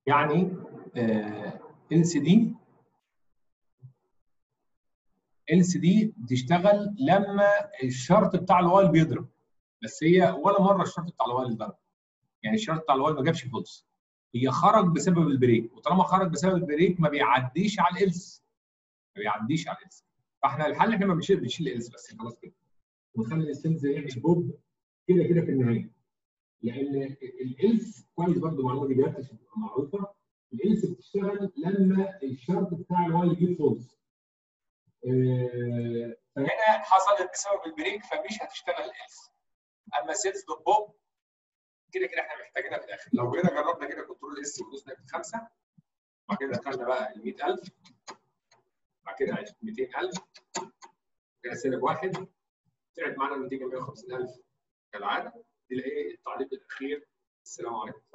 يعني ال سي دي ال سي دي بتشتغل لما الشرط بتاع الوايل بيضرب بس هي ولا مره الشرط بتاع الوايل ضرب يعني الشرط بتاع الوايل ما جابش فولس هي خرج بسبب البريك وطالما خرج بسبب البريك ما بيعديش على الالس ما بيعديش على الالس فاحنا الحل احنا ما بنشيل بنشيل الالس بس خلاص كده ونخلي السنس يعمل بوب كده كده في النهايه لان الالس كويس برضه المعلومه دي بجد معروفه الالس بتشتغل لما الشرط بتاع الوايل يجيب فولس فهنا حصلت بسبب البريك فمش هتشتغل الالس اما سيلز دوت بوب كده كده احنا محتاجينها في الاخر لو جينا جربنا كده كنترول اس ودوسنا في خمسه بعد كده دخلنا بقى ال 100000 بعد كده 200000 كده سالب واحد طلعت معانا النتيجه 150000 كالعاده دي ايه التعليق الاخير السلام عليكم